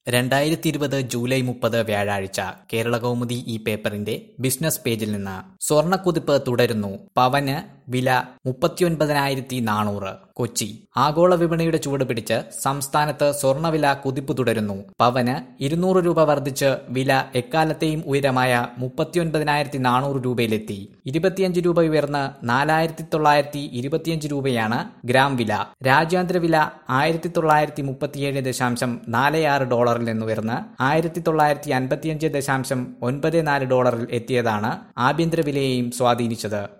രണ്ടായിരത്തി ഇരുപത് ജൂലൈ മുപ്പത് വ്യാഴാഴ്ച കേരളകൗമുദി ഈ പേപ്പറിന്റെ ബിസിനസ് പേജിൽ നിന്ന് സ്വർണക്കുതിപ്പ് തുടരുന്നു പവന് വില മുപ്പത്തിയൊൻപതിനായിരത്തി നാനൂറ് കൊച്ചി ആഗോള വിപണിയുടെ ചുവട് പിടിച്ച് സംസ്ഥാനത്ത് സ്വർണവില കുതിപ്പ് തുടരുന്നു പവന് ഇരുന്നൂറ് രൂപ വർദ്ധിച്ച് വില എക്കാലത്തെയും ഉയരമായ മുപ്പത്തിയൊൻപതിനായിരത്തി നാനൂറ് രൂപയിലെത്തി ഇരുപത്തിയഞ്ച് രൂപ ഉയർന്ന് നാലായിരത്തി തൊള്ളായിരത്തി ഇരുപത്തിയഞ്ച് രൂപയാണ് ഗ്രാം വില രാജ്യാന്തര വില ആയിരത്തി തൊള്ളായിരത്തി മുപ്പത്തിയേഴ് ദശാംശം നാല് ആറ് ഡോളറിൽ നിന്നുയർന്ന് ആയിരത്തി തൊള്ളായിരത്തി അൻപത്തിയഞ്ച് ദശാംശം ഒൻപത് നാല് ഡോളറിൽ എത്തിയതാണ് ആഭ്യന്തര വിലയെയും സ്വാധീനിച്ചത്